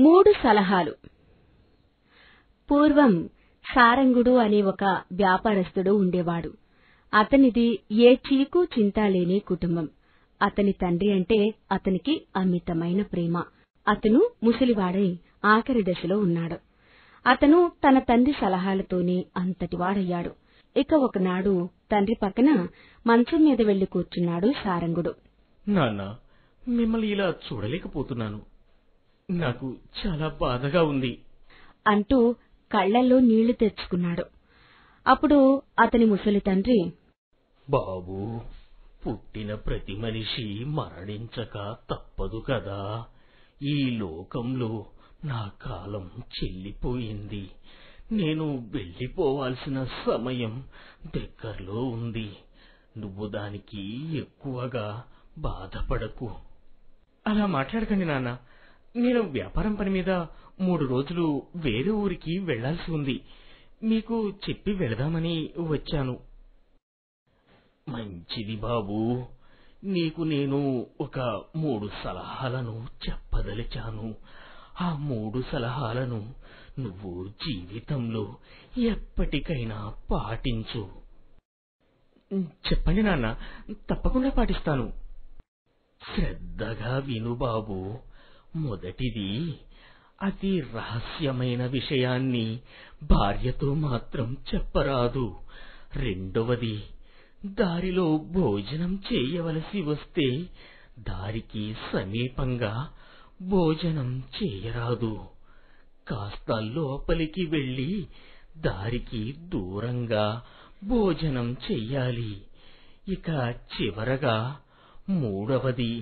మూడు సలహాలు పూర్వం సారంగుడు అనే ఒక వ్యాపారస్తుడు ఉండేవాడు అతనిది ఏ చీకు చింత లేని కుటుంబం అతని తండ్రి అంటే అతనికి అమితమైన ప్రేమ అతను ముసలివాడై ఆఖరి దశలో ఉన్నాడు అతను తన తండ్రి సలహాలతోనే అంతటివాడయ్యాడు ఇక ఒకనాడు తండ్రి పక్కన మంచం మీద వెళ్లి కూర్చున్నాడు సారంగుడు నాన్న మిమ్మల్ని ఇలా చూడలేకపోతున్నాను నాకు చాలా బాధగా ఉంది అంటూ కళ్లల్లో నీళ్లు తెచ్చుకున్నాడు అప్పుడు అతని ముసలి తండ్రి బాబు పుట్టిన ప్రతి మనిషి మరణించక తప్పదు కదా ఈ లోకంలో నా కాలం చెల్లిపోయింది నేను వెళ్ళిపోవాల్సిన సమయం దగ్గరలో ఉంది నువ్వు దానికి ఎక్కువగా బాధపడకు అలా మాట్లాడకండి నాన్న నేను వ్యాపారం పని మీద మూడు రోజులు వేరే ఊరికి వెళ్లాల్సి ఉంది మీకు చెప్పి వెళదామని వచ్చాను మంచిది బాబు నీకు నేను ఒక మూడు సలహాలను చెప్పదలిచాను ఆ మూడు సలహాలను నువ్వు జీవితంలో ఎప్పటికైనా పాటించు చెప్పండి నాన్న తప్పకుండా పాటిస్తాను శ్రద్ధగా విను బాబు మొదటిది అతి రహస్యమైన విషయాన్ని భార్యతో మాత్రం చెప్పరాదు రెండవది దారిలో భోజనం చేయవలసి వస్తే దారికి సమీపంగా భోజనం చేయరాదు కాస్త లోపలికి వెళ్లి దారికి దూరంగా భోజనం చెయ్యాలి ఇక చివరగా మూడవది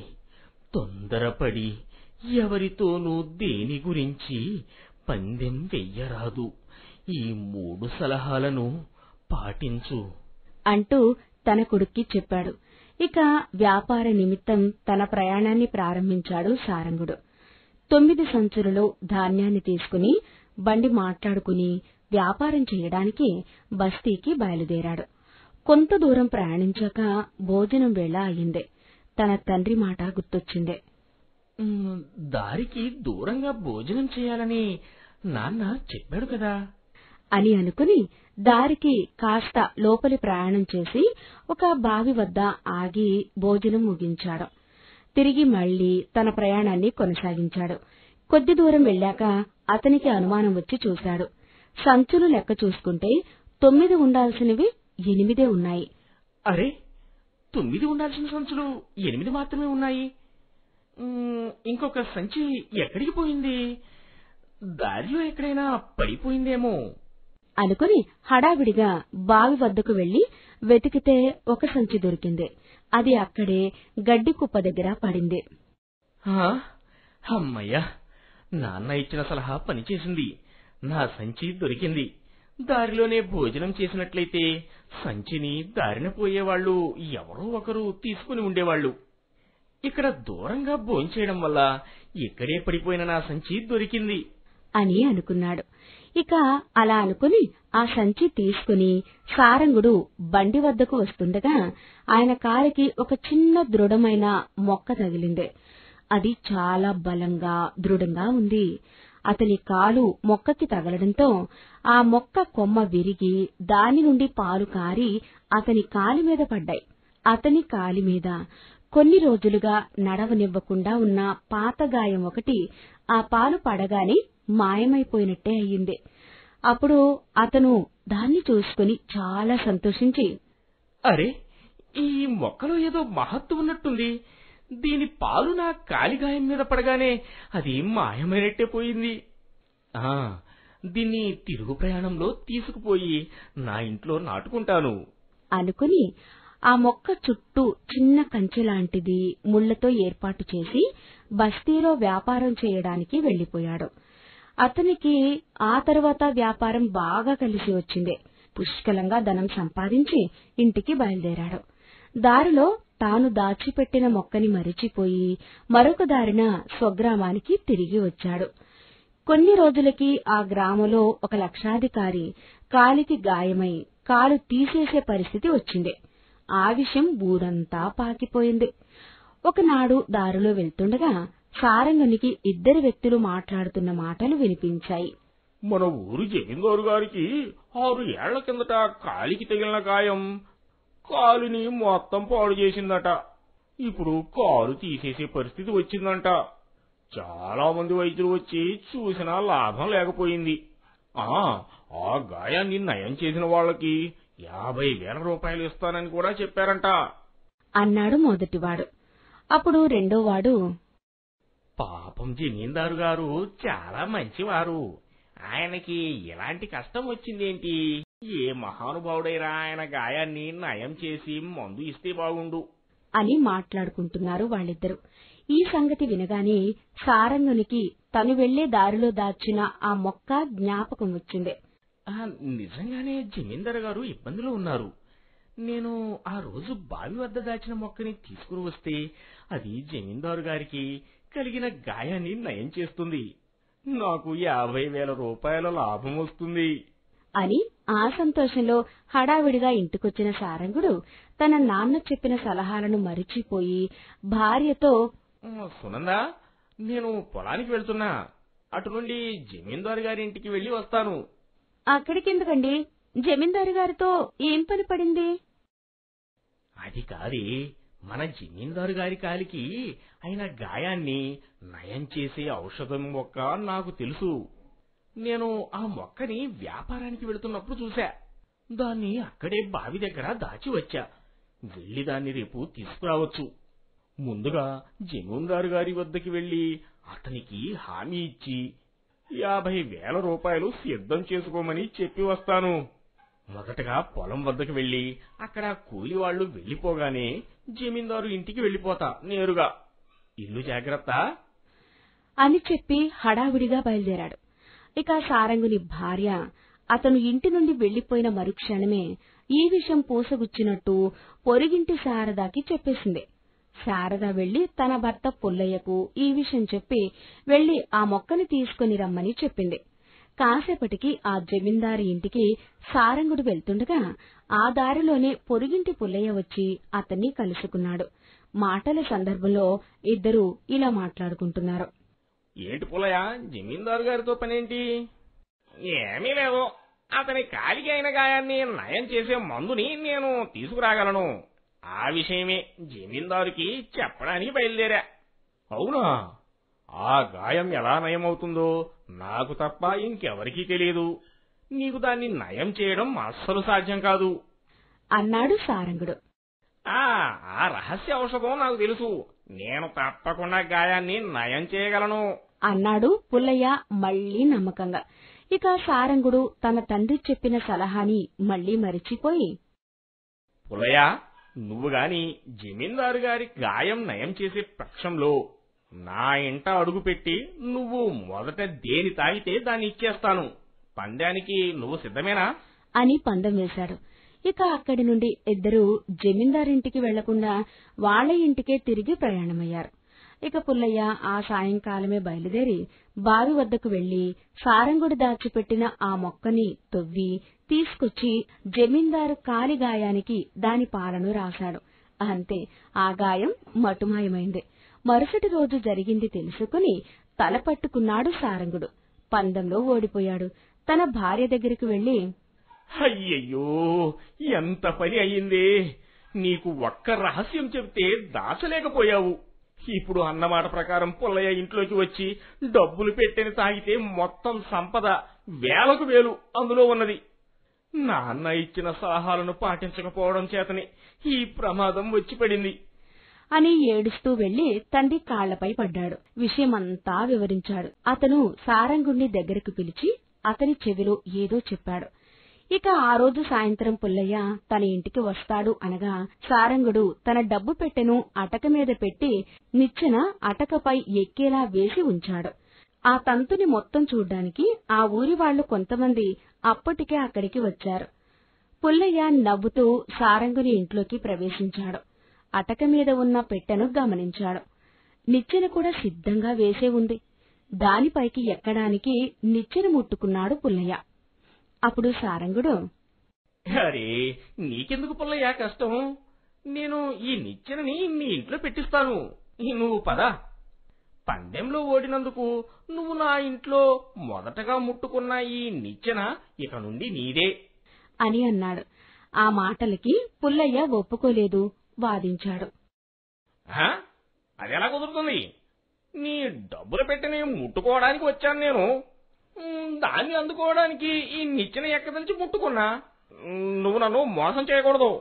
తొందరపడి ఎవరితోనూ దేని గురించి పందెం వెయ్యరాదు ఈ మూడు సలహాలను పాటించు అంటూ తన కొడుక్కి చెప్పాడు ఇక వ్యాపార నిమిత్తం తన ప్రయాణాన్ని ప్రారంభించాడు సారంగుడు తొమ్మిది సంచులలో ధాన్యాన్ని తీసుకుని బండి మాట్లాడుకుని వ్యాపారం చేయడానికి బస్తీకి బయలుదేరాడు కొంత దూరం ప్రయాణించాక భోజనం వేళ అయింది తన తండ్రి మాట గుర్తొచ్చింది మ్, దారికి దూరంగా భోజనం చేయాలని నాన్న చెప్పాడు కదా అని అనుకుని దారికి కాస్త లోపలి ప్రయాణం చేసి ఒక బావి వద్ద ఆగి భోజనం ముగించాడు తిరిగి మళ్లీ తన ప్రయాణాన్ని కొనసాగించాడు కొద్ది దూరం వెళ్ళాక అతనికి అనుమానం వచ్చి చూశాడు సంచులు లెక్క చూసుకుంటే తొమ్మిది ఉండాల్సినవి ఎనిమిదే ఉన్నాయి అరే తొమ్మిది ఉండాల్సిన సంచులు ఎనిమిది మాత్రమే ఉన్నాయి మ్, ఇంకొక సంచి ఎక్కడికి పోయింది దారిలో ఎక్కడైనా పడిపోయిందేమో అనుకుని హడావిడిగా బావి వద్దకు వెళ్లి వెతికితే ఒక సంచి దొరికింది అది అక్కడే గడ్డి కుప్ప దగ్గర పడింది ఆ, అమ్మయ్యా నాన్న ఇచ్చిన సలహా పనిచేసింది నా సంచి దొరికింది దారిలోనే భోజనం చేసినట్లయితే సంచిని దారిన పోయేవాళ్లు ఎవరో ఒకరు తీసుకుని ఉండేవాళ్లు ఇక్కడ దూరంగా భోంచేయడం వల్ల ఇక్కడే పడిపోయిన నా సంచి దొరికింది అని అనుకున్నాడు ఇక అలా అనుకుని ఆ సంచి తీసుకుని సారంగుడు బండి వద్దకు వస్తుండగా ఆయన కాలికి ఒక చిన్న దృఢమైన మొక్క తగిలింది అది చాలా బలంగా దృఢంగా ఉంది అతని కాలు మొక్కకి తగలడంతో ఆ మొక్క కొమ్మ విరిగి దాని నుండి పాలు కారి అతని కాలి మీద పడ్డాయి అతని కాలి మీద కొన్ని రోజులుగా నడవనివ్వకుండా ఉన్న పాత గాయం ఒకటి ఆ పాలు పడగానే మాయమైపోయినట్టే అయ్యింది అప్పుడు అతను దాన్ని చూసుకుని చాలా సంతోషించి అరే ఈ మొక్కలో ఏదో మహత్తు ఉన్నట్టుంది దీని పాలు నా కాలిగాయం మీద పడగానే అది మాయమైనట్టే పోయింది ఆ దీన్ని తిరుగు ప్రయాణంలో తీసుకుపోయి నా ఇంట్లో నాటుకుంటాను అనుకుని ఆ మొక్క చుట్టూ చిన్న కంచె లాంటిది ముళ్లతో ఏర్పాటు చేసి బస్తీలో వ్యాపారం చేయడానికి వెళ్లిపోయాడు అతనికి ఆ తర్వాత వ్యాపారం బాగా కలిసి వచ్చింది పుష్కలంగా ధనం సంపాదించి ఇంటికి బయలుదేరాడు దారిలో తాను దాచిపెట్టిన మొక్కని మరిచిపోయి మరొక దారిన స్వగ్రామానికి తిరిగి వచ్చాడు కొన్ని రోజులకి ఆ గ్రామంలో ఒక లక్షాధికారి కాలికి గాయమై కాలు తీసేసే పరిస్థితి వచ్చింది ఆ విషయం ఊరంతా పాకిపోయింది ఒకనాడు దారిలో వెళ్తుండగా సారంగునికి ఇద్దరు వ్యక్తులు మాట్లాడుతున్న మాటలు వినిపించాయి మన ఊరు జమీందారు గారికి ఆరు ఏళ్ల కిందట కాలికి తగిలిన గాయం కాలుని మొత్తం పాడు చేసిందట ఇప్పుడు కాలు తీసేసే పరిస్థితి వచ్చిందంట చాలా మంది వైద్యులు వచ్చి చూసినా లాభం లేకపోయింది ఆ ఆ గాయాన్ని నయం చేసిన వాళ్ళకి యాభై వేల రూపాయలు ఇస్తానని కూడా చెప్పారంట అన్నాడు మొదటివాడు అప్పుడు రెండోవాడు పాపం జమీందారు గారు చాలా మంచివారు ఆయనకి ఎలాంటి కష్టం వచ్చిందేంటి ఏ మహానుభావుడైనా ఆయన గాయాన్ని నయం చేసి మందు ఇస్తే బాగుండు అని మాట్లాడుకుంటున్నారు వాళ్ళిద్దరూ ఈ సంగతి వినగానే సారంగునికి తను వెళ్లే దారిలో దాచిన ఆ మొక్క జ్ఞాపకం వచ్చింది ఆ, నిజంగానే జమీందారు గారు ఇబ్బందిలో ఉన్నారు నేను ఆ రోజు బావి వద్ద దాచిన మొక్కని తీసుకుని వస్తే అది జమీందారు గారికి కలిగిన గాయాన్ని నయం చేస్తుంది నాకు యాభై వేల రూపాయల లాభం వస్తుంది అని ఆ సంతోషంలో హడావిడిగా ఇంటికొచ్చిన సారంగుడు తన నాన్న చెప్పిన సలహాలను మరిచిపోయి భార్యతో ఆ, సునందా నేను పొలానికి వెళ్తున్నా అటు నుండి జమీందారు గారి ఇంటికి వెళ్లి వస్తాను అక్కడికెందుకండి జమీందారు గారితో ఏం పని పడింది అది కాదే మన జమీందారు గారి కాలికి అయిన గాయాన్ని నయం చేసే ఔషధం మొక్క నాకు తెలుసు నేను ఆ మొక్కని వ్యాపారానికి వెళుతున్నప్పుడు చూశా దాన్ని అక్కడే బావి దగ్గర దాచి వచ్చా వెళ్లి దాన్ని రేపు తీసుకురావచ్చు ముందుగా జమీందారు గారి వద్దకి వెళ్లి అతనికి హామీ ఇచ్చి యాభై వేల రూపాయలు సిద్ధం చేసుకోమని చెప్పి వస్తాను మొదటగా పొలం వద్దకు వెళ్లి అక్కడ కూలి వాళ్ళు వెళ్లిపోగానే జమీందారు ఇంటికి వెళ్లిపోతా నేరుగా ఇల్లు జాగ్రత్త అని చెప్పి హడావిడిగా బయలుదేరాడు ఇక సారంగుని భార్య అతను ఇంటి నుండి వెళ్లిపోయిన మరుక్షణమే ఈ విషయం పూసగుచ్చినట్టు పొరిగింటి శారదాకి చెప్పేసింది శారద వెళ్లి తన భర్త పుల్లయ్యకు ఈ విషయం చెప్పి వెళ్లి ఆ మొక్కని తీసుకుని రమ్మని చెప్పింది కాసేపటికి ఆ జమీందారి ఇంటికి సారంగుడు వెళ్తుండగా ఆ దారిలోనే పొరుగింటి పుల్లయ్య వచ్చి అతన్ని కలుసుకున్నాడు మాటల సందర్భంలో ఇద్దరూ ఇలా మాట్లాడుకుంటున్నారు ఏంటి పుల్లయ్య జమీందారు గారితో పనేంటి ఏమీ లేదు అతని కాలికి అయిన గాయాన్ని నయం చేసే మందుని నేను తీసుకురాగలను ఆ విషయమే జమీందారుకి చెప్పడానికి బయలుదేరా అవునా ఆ గాయం ఎలా నయమవుతుందో నాకు తప్ప ఇంకెవరికీ తెలియదు నీకు దాన్ని నయం చేయడం అస్సలు సాధ్యం కాదు అన్నాడు సారంగుడు ఆ ఆ రహస్య ఔషధం నాకు తెలుసు నేను తప్పకుండా గాయాన్ని నయం చేయగలను అన్నాడు పుల్లయ్య మళ్లీ నమ్మకంగా ఇక సారంగుడు తన తండ్రి చెప్పిన సలహాని మళ్లీ మరిచిపోయి పులయ్య నువ్వు గాని జమీందారు గారి గాయం నయం చేసే పక్షంలో నా ఇంట అడుగుపెట్టి నువ్వు మొదట దేని తాగితే దాన్ని ఇచ్చేస్తాను పందానికి నువ్వు సిద్ధమేనా అని పందెం వేశాడు ఇక అక్కడి నుండి ఇద్దరూ జమీందారింటికి వెళ్లకుండా వాళ్ళ ఇంటికే తిరిగి ప్రయాణమయ్యారు ఇక పుల్లయ్య ఆ సాయంకాలమే బయలుదేరి బావి వద్దకు వెళ్లి సారంగుడు దాచిపెట్టిన ఆ మొక్కని తొవ్వి తీసుకొచ్చి జమీందారు కాలి గాయానికి దాని పాలను రాశాడు అంతే ఆ గాయం మటుమాయమైంది మరుసటి రోజు జరిగింది తెలుసుకుని తల పట్టుకున్నాడు సారంగుడు పందెంలో ఓడిపోయాడు తన భార్య దగ్గరికి వెళ్లి అయ్యయ్యో ఎంత పని అయ్యిందే నీకు ఒక్క రహస్యం చెప్తే దాచలేకపోయావు ఇప్పుడు అన్నమాట ప్రకారం పుల్లయ్య ఇంట్లోకి వచ్చి డబ్బులు పెట్టని తాగితే మొత్తం సంపద వేలకు వేలు అందులో ఉన్నది నాన్న ఇచ్చిన సలహాలను పాటించకపోవడం చేతని ఈ ప్రమాదం వచ్చి పడింది అని ఏడుస్తూ వెళ్లి తండ్రి కాళ్లపై పడ్డాడు విషయమంతా వివరించాడు అతను సారంగుణ్ణి దగ్గరకు పిలిచి అతని చెవిలో ఏదో చెప్పాడు ఇక ఆ రోజు సాయంత్రం పుల్లయ్య తన ఇంటికి వస్తాడు అనగా సారంగుడు తన డబ్బు పెట్టెను అటక మీద పెట్టి నిచ్చెన అటకపై ఎక్కేలా వేసి ఉంచాడు ఆ తంతుని మొత్తం చూడ్డానికి ఆ ఊరి వాళ్లు కొంతమంది అప్పటికే అక్కడికి వచ్చారు పుల్లయ్య నవ్వుతూ సారంగుని ఇంట్లోకి ప్రవేశించాడు అటక మీద ఉన్న పెట్టెను గమనించాడు నిచ్చెన కూడా సిద్ధంగా వేసే ఉంది దానిపైకి ఎక్కడానికి నిచ్చెన ముట్టుకున్నాడు పుల్లయ్య అప్పుడు సారంగుడు అరే నీకెందుకు పుల్లయ్య కష్టం నేను ఈ నిచ్చెనని నీ ఇంట్లో పెట్టిస్తాను ఈ నువ్వు పద పందెంలో ఓడినందుకు నువ్వు నా ఇంట్లో మొదటగా ముట్టుకున్న ఈ నిచ్చెన ఇక నుండి నీదే అని అన్నాడు ఆ మాటలకి పుల్లయ్య ఒప్పుకోలేదు వాదించాడు హా? అది ఎలా కుదురుతుంది నీ డబ్బులు పెట్టని ముట్టుకోవడానికి వచ్చాను నేను ఉమ్, దాన్ని అందుకోవడానికి ఈ నిచ్చెన ఎక్కదలిచి ముట్టుకున్నా ఉమ్, నువ్వు నన్ను మోసం చేయకూడదు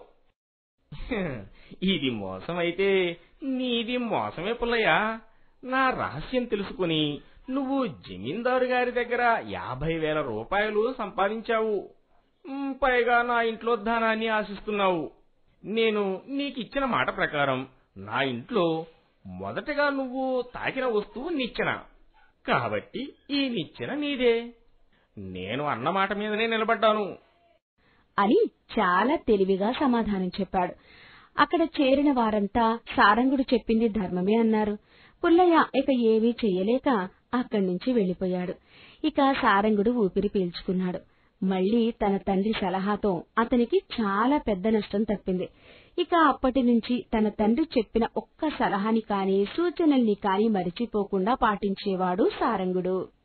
ఇది మోసం అయితే నీది మోసమే పుల్లయ్య నా రహస్యం తెలుసుకుని నువ్వు జమీందారు గారి దగ్గర యాభై వేల రూపాయలు సంపాదించావు ఉమ్, పైగా నా ఇంట్లో ధనాన్ని ఆశిస్తున్నావు నేను నీకిచ్చిన మాట ప్రకారం నా ఇంట్లో మొదటగా నువ్వు తాకిన వస్తువు నిచ్చెన కాబట్టి ఈ నిచ్చెన నీదే నేను అన్న మాట మీదనే నిలబడ్డాను అని చాలా తెలివిగా సమాధానం చెప్పాడు అక్కడ చేరిన వారంతా సారంగుడు చెప్పింది ధర్మమే అన్నారు పుల్లయ్య ఇక ఏమీ చెయ్యలేక అక్కడి నుంచి వెళ్లిపోయాడు ఇక సారంగుడు ఊపిరి పీల్చుకున్నాడు మళ్లీ తన తండ్రి సలహాతో అతనికి చాలా పెద్ద నష్టం తప్పింది ఇక అప్పటి నుంచి తన తండ్రి చెప్పిన ఒక్క సలహాని కాని సూచనల్ని కాని మరిచిపోకుండా పాటించేవాడు సారంగుడు